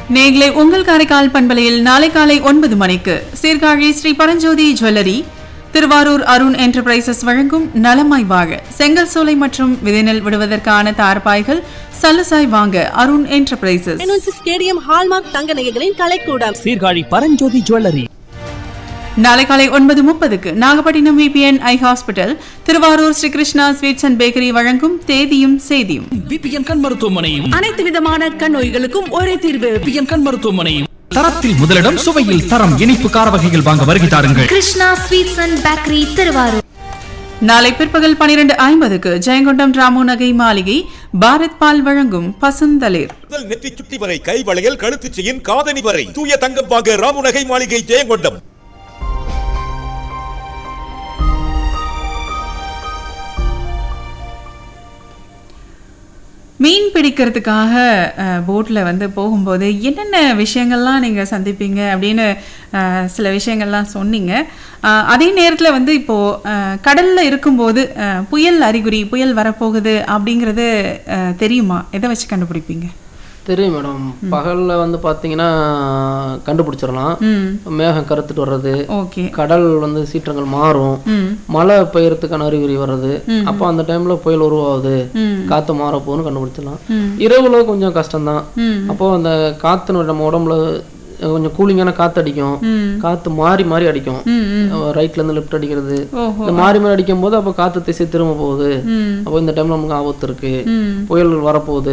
நேர்களை உங்கள் காரைக்கால் பண்பலையில் நாளை காலை ஒன்பது மணிக்கு சீர்காழி ஸ்ரீ பரஞ்சோதி ஜுவல்லரி திருவாரூர் அருண் என்டர்பிரைசஸ் வழங்கும் நலமாய் வாழ செங்கல் சோலை மற்றும் விதைநெல் விடுவதற்கான தார்பாய்கள் சல்லுசாய் வாங்க அருண் என்டர்பிரைசஸ் என்ஒன்சி ஸ்டேடியம் ஹால்மார்க் தங்க நகைகளின் கலைக்கூடம் சீர்காழி பரஞ்சோதி ஜுவல்லரி நாளை காலை ஒன்பது முப்பதுக்கு Nagapattinam VPN eye hospital Thiruvarur Sri Krishna sweets and bakery வழங்கும் தேதியும் செய்தியும் விபிஎன் கண் மருத்துவமனையும் அனைத்து விதமான கண் நோய்களுக்கும் ஒரே தீர்வு விபிஎன் கண் மருத்துவமனையும் தரத்தில் முதலிடம் சுவையில் தரம் இனிப்பு கார வகைகள் வாங்க வருகை தாருங்கள் Krishna sweets and bakery Thiruvarur நாளை பிற்பகல் பனிரெண்டு ஐம்பதுக்கு ஜெயங்கொண்டம் ராமு நகை மாளிகை பாரத் பால் வழங்கும் பசுந்தளிர் முதல் நெற்றி சுட்டி வரை கை வளையல் கழுத்து செயின் காதணி வரை தூய தங்கம் வாங்க ராமுநகை மாளிகை ஜெயங்கொண்டம் மீன் பிடிக்கிறதுக்காக போட்டில் வந்து போகும்போது என்னென்ன விஷயங்கள்லாம் நீங்கள் சந்திப்பீங்க அப்படின்னு அஹ், சில விஷயங்கள்லாம் சொன்னீங்க அஹ், அதே நேரத்தில் வந்து இப்போது கடலில் இருக்கும்போது அஹ், புயல் அறிகுறி புயல் வரப்போகுது அப்படிங்கிறது அஹ், தெரியுமா எதை வச்சு கண்டுபிடிப்பீங்க தெரியும் மேடம் பகல்ல வந்து பாத்தீங்கன்னா கண்டுபிடிச்சிடலாம் ம் மேகம் கருத்துட்டு வர்றது ஓகே கடல் வந்து சீற்றங்கள் மாறும் ம் மழை பெய்யறதுக்கான அறிகுறி வர்றது அப்போ அந்த டைம்ல புயல் உருவாகுது ம் காத்து மாற போகுன்னு கண்டுபிடிச்சிடலாம் ம். இரவுல கொஞ்சம் கஷ்டம்தான் ம் அப்போ அந்த காத்து நம்ம உடம்புல கொஞ்சம் கூலிங்கான காத்து அடிக்கும் ம் காத்து மாறி மாறி அடிக்கும் ம் ம் ரைட்ல இருந்து லெஃப்ட் அடிக்கிறது ஓஹோ இந்த மாறி மாறி அடிக்கும் போது அப்போ காத்து திசை திரும்ப போகுது ம் அப்போ இந்த டைம்ல நமக்கு ஆபத்து இருக்கு ம் புயல் வரப்போகுது